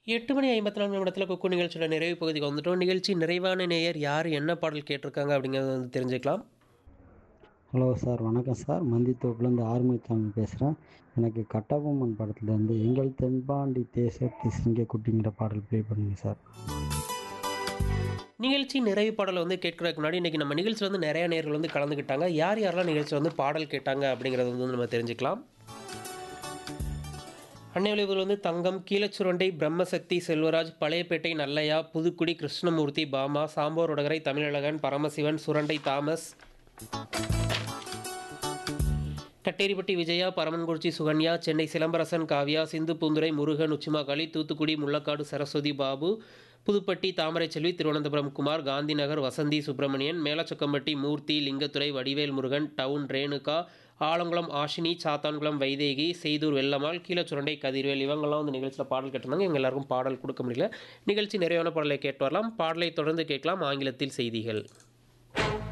எட்டு மணி ஐம்பத்தி நான்கு நிமிடத்தில் குக்கு நிகழ்ச்சியோட நிறைவு பகுதிக்கு வந்துட்டோம் நிகழ்ச்சி நிறைவான நேயர் யார் என்ன பாடல் கேட்டிருக்காங்க அப்படிங்கிறத வந்து தெரிஞ்சுக்கலாம் ஹலோ சார் வணக்கம் சார் மந்தித்தோப்புலேருந்து ஆறுமுகசாமி பேசுகிறேன் எனக்கு கட்டபொம்மன் படத்துலேருந்து எங்கள் தென்பாண்டி தேசத்து சிங்கக்குட்டிங்கிற பாடல் ப்ளே பண்ணுங்க சார் நிகழ்ச்சி நிறைவு பாடலை வந்து கேட்கறதுக்கு முன்னாடி இன்றைக்கி நம்ம நிகழ்ச்சியில் வந்து நிறைய நேர்கள் வந்து கலந்துக்கிட்டாங்க யார் யாரெல்லாம் நிகழ்ச்சியில் வந்து பாடல் கேட்டாங்க அப்படிங்கிறத வந்து நம்ம தெரிஞ்சுக்கலாம் அன்னைவலிபுரம் வந்து தங்கம் கீழச்சுரண்டை பிரம்மசக்தி செல்வராஜ் பழையப்பேட்டை நல்லையா புதுக்குடி கிருஷ்ணமூர்த்தி பாமா சாம்போர் உடகரை தமிழழகன் பரமசிவன் சுரண்டை தாமஸ் கட்டேரிப்பட்டி விஜயா பரமன்குறிச்சி சுகன்யா சென்னை சிலம்பரசன் காவ்யா சிந்து பூந்துரை முருகன் உச்சிமாகாளி தூத்துக்குடி முள்ளக்காடு சரஸ்வதி பாபு புதுப்பட்டி தாமரைச்செல்வி திருவனந்தபுரம் குமார் காந்தி நகர் வசந்தி சுப்பிரமணியன் மேலச்சொக்கம்பட்டி மூர்த்தி லிங்கத்துறை வடிவேல் முருகன் டவுன் ரேணுகா ஆலங்குளம் ஆஷினி சாத்தான்குளம் வைதேகி செய்தூர் வெள்ளமாள் கீழச்சுரண்டை கதிர்வேல் இவங்கெல்லாம் வந்து நிகழ்ச்சியில் பாடல் கேட்டிருந்தாங்க எங்கள் எல்லாருக்கும் பாடல் கொடுக்க முடியல நிகழ்ச்சி நிறைவான பாடலை கேட்டு வரலாம் பாடலை தொடர்ந்து கேட்கலாம் ஆங்கிலத்தில் செய்திகள்